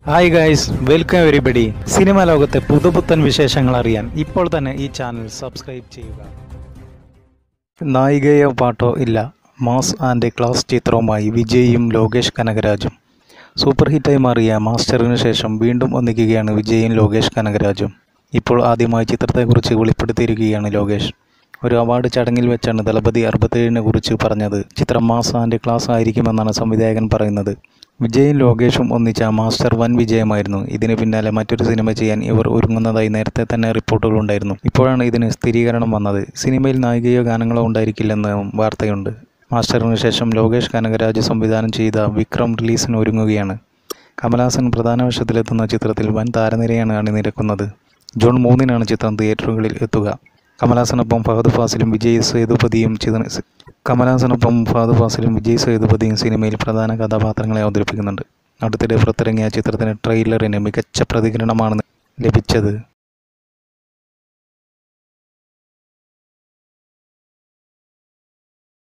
hi guys welcome everybody cinema ലോകത്തെ പുതുപുത്തൻ വിശേഷങ്ങൾ അറിയാൻ ഇപ്പോൾ തന്നെ ഈ ചാനൽ സബ്സ്ക്രൈബ് ചെയ്യുക നായികയോ പാട്ടോ ഇല്ല മാസ് ആൻഡ് ക്ലാസ് ചിത്രവുമായി വിജയും ലോകേഷ് കനകരാജും സൂപ്പർ ഹിറ്റായി മാറിയ മാസ്റ്ററിന് ശേഷം വീണ്ടും ഒന്നിക്കുകയാണ് വിജയും ലോകേഷ് കനകരാജും ഇപ്പോൾ ആദ്യമായി ചിത്രത്തെക്കുറിച്ച് വെളിപ്പെടുത്തിയിരിക്കുകയാണ് ലോകേഷ് ഒരു അവാർഡ് ചടങ്ങിൽ വെച്ചാണ് ദളപതി അറുപത്തേഴിനെ കുറിച്ച് പറഞ്ഞത് ചിത്രം മാസ് ആൻഡ് ക്ലാസ് ആയിരിക്കുമെന്നാണ് സംവിധായകൻ പറയുന്നത് വിജയും ലോകേഷും ഒന്നിച്ച മാസ്റ്റർ വൻ വിജയമായിരുന്നു ഇതിന് പിന്നാലെ മറ്റൊരു സിനിമ ചെയ്യാൻ ഇവർ ഒരുങ്ങുന്നതായി നേരത്തെ തന്നെ റിപ്പോർട്ടുകളുണ്ടായിരുന്നു ഇപ്പോഴാണ് ഇതിന് സ്ഥിരീകരണം വന്നത് സിനിമയിൽ നായികയോ ഗാനങ്ങളോ ഉണ്ടായിരിക്കില്ലെന്ന് വാർത്തയുണ്ട് മാസ്റ്ററിന് ശേഷം ലോകേഷ് കനകരാജ് സംവിധാനം ചെയ്ത വിക്രം റിലീസിന് ഒരുങ്ങുകയാണ് കമലഹാസൻ പ്രധാന വേഷത്തിലെത്തുന്ന ചിത്രത്തിൽ വൻ താരനിരയാണ് അണിനിരക്കുന്നത് ജൂൺ മൂന്നിനാണ് ചിത്രം തിയേറ്ററുകളിൽ എത്തുക കമലഹാസനൊപ്പം ഫഹദ് ഫാസിലും വിജയ് സേതുപതിയും ചിത്ര കമലഹാസനൊപ്പം ഫഹദ് ഫാസിലും വിജയ് സേതുപതിയും സിനിമയിൽ പ്രധാന കഥാപാത്രങ്ങളെ അവതരിപ്പിക്കുന്നുണ്ട് അടുത്തിടെ പുറത്തിറങ്ങിയ ചിത്രത്തിന് ട്രെയിലറിന് മികച്ച പ്രതികരണമാണ് ലഭിച്ചത്